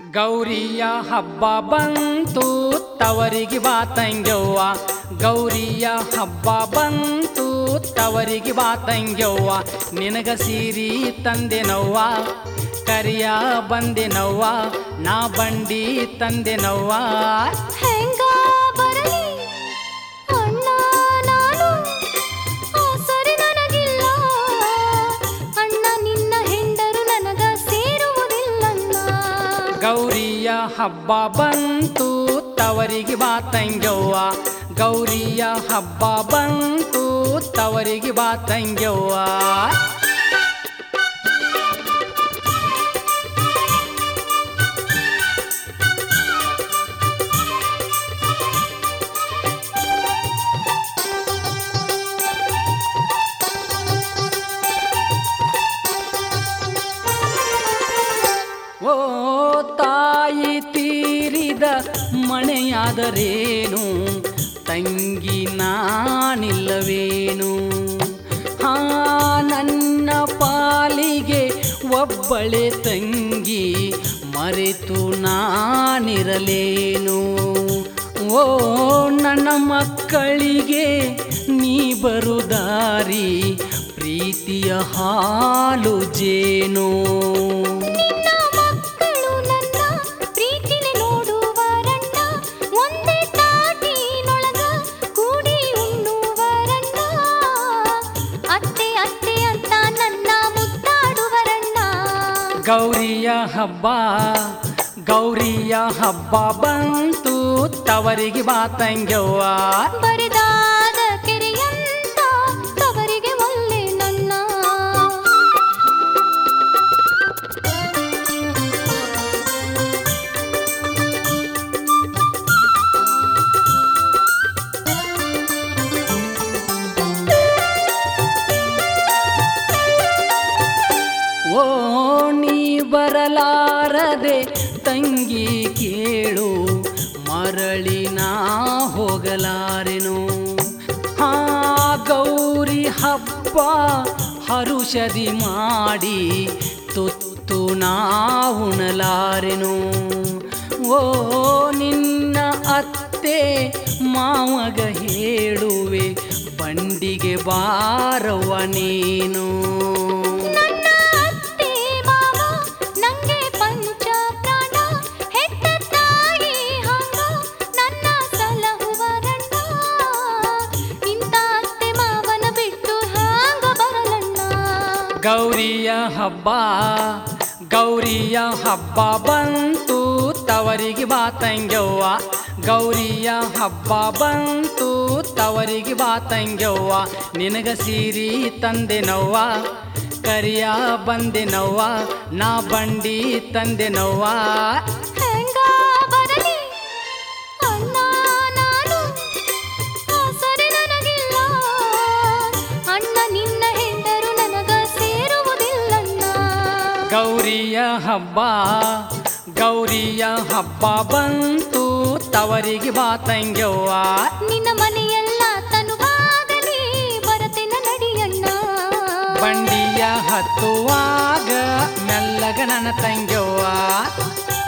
ಗೌರಿಯ ಹಬ್ಬ ಬಂತು ತವರಿಗೆ ಬಾ ತಂಗ್ಯವ್ವ ಗೌರಿಯ ಹಬ್ಬ ಬಂತು ತವರಿಗೆ ಬಾ ತಂಗ್ಯವ್ವ ನಿನಗ ಸೀರಿ ತಂದೆನವ್ವ ಕರಿಯ ಬಂದೆನವ್ವ ನಾ ಬಂಡಿ ತಂದೆನವ್ವ ಹೆಂಗ ಬರಲಿ ಅಣ್ಣ ನಾನು ಆಸರೆ ನನಗಿಲ್ಲ ಅಣ್ಣ ನಿನ್ನ ಹೆಂಡರು ನನಗ ಸೇರುವುದಿಲ್ಲಣ್ಣ ಗೌರಿಯ ಹಬ್ಬ ಬಂತು ತವರಿಗೆ ಬಾ ತಂಗ್ಯವ್ವ ಗೌರಿಯ ಹಬ್ಬ ಬಂತು ತವರಿಗೆ ಬಾ ತಂಗ್ಯವ್ವ ಓ ತಾಯಿ ತೀರಿದ ಮಣೆಯಾದರೇನು ತಂಗಿ ನಾನಿಲ್ಲವೇನು ಹಾ ನನ್ನ ಪಾಲಿಗೆ ಒಬ್ಬಳೆ ತಂಗಿ ಮರೆತು ನಾನಿರಲೇನು ಓ ನನ್ನ ಮಕ್ಕಳಿಗೆ ನೀ ಬರುದಾರಿ ಪ್ರೀತಿಯ ಹಾಲು ಜೇನು ನಿನ್ನ ಮಕ್ಕಳು ನನ್ನ ಪ್ರೀತಿಲಿ ನೋಡುವರಣ್ಣ ಒಂದೇ ತಾಟಿನೊಳಗ ಕೂಡಿ ಉಣ್ಣುವರಣ್ಣ ಅತ್ತೆ ಅತ್ತೆ ಅಂತ ನನ್ನ ಮುದ್ದಾಡುವರಣ್ಣ ಗೌರಿಯ ಹಬ್ಬ ಗೌರಿಯ ಹಬ್ಬ ಬಂತು ತವರಿಗೆ ಬಾ ತಂಗ್ಯವ್ವ ಬರಿದಾದ ಕೆರೆಯಂತ ತವರಿಗೆ ಒಲ್ಲೆ ನನ್ನ ಓ ನೀ ಬರಲಾರದೆ ತಂಗಿ ಕೇಳು ಮರಳಿ ನಾ ಹೋಗಲಾರೆನು ಹಾ ಗೌರಿ ಹಬ್ಬ ಹರುಷದಿ ಮಾಡಿ ತುತ್ತು ನಾ ಉಣಲಾರೆನು ಓ ನಿನ್ನ ಅತ್ತೆ ಮಾವಗ ಹೇಳುವೆ ಬಂಡಿಗೆ ಬಾರವ್ವ ನೀನು ನನ್ನ ಅತ್ತೆ ಮಾವ ನಂಗೆ ಪಂಚ ಪ್ರಾಣ ಹೆತ್ತ ತಾಯಿ ಹಂಗ ನನ್ನ ಸಲಹುವರಣ್ಣ ಇಂಥ ಅತ್ತೆ ಮಾವನ ಬಿಟ್ಟು ಹ್ಯಾಂಗ ಬರಲಣ್ಣ ಗೌರಿಯ ಹಬ್ಬ ಗೌರಿಯ ಹಬ್ಬ ಬಂತು ತವರಿಗೆ ಬಾ ತಂಗ್ಯವ್ವ ಗೌರಿಯ ಹಬ್ಬ ಬಂತು ತವರಿಗೆ ಬಾ ತಂಗ್ಯವ್ವ ನಿನಗ ಸೀರಿ ತಂದೆನವ್ವ ಕರಿಯ ಬಂದೆನವ್ವ ನಾ ಬಂಡಿ ತಂದೆನವ್ವ ಹೆಂಗ ಬರಲಿ ಅಣ್ಣ ನಾನು ಆಸರೆ ನನಗಿಲ್ಲ ಅಣ್ಣ ನಿನ್ನ ಹೆಂಡರು ನನಗ ಸೇರುವುದಿಲ್ಲಣ್ಣ ಗೌರಿಯ ಹಬ್ಬ ಗೌರಿಯ ಹಬ್ಬ ಬಂತು ತವರಿಗೆ ಬಾ ತಂಗ್ಯವ್ವ ನಿನ್ನ ಮನೆಯೆಲ್ಲ ತನುವಾಗಲಿ ಬರತೆನ ನಡಿಯಣ್ಣ ಬಂಡಿಯ ಹತ್ತುವಾಗ ಮೆಲ್ಲಗ ನನ್ನ ತಂಗ್ಯವ್ವ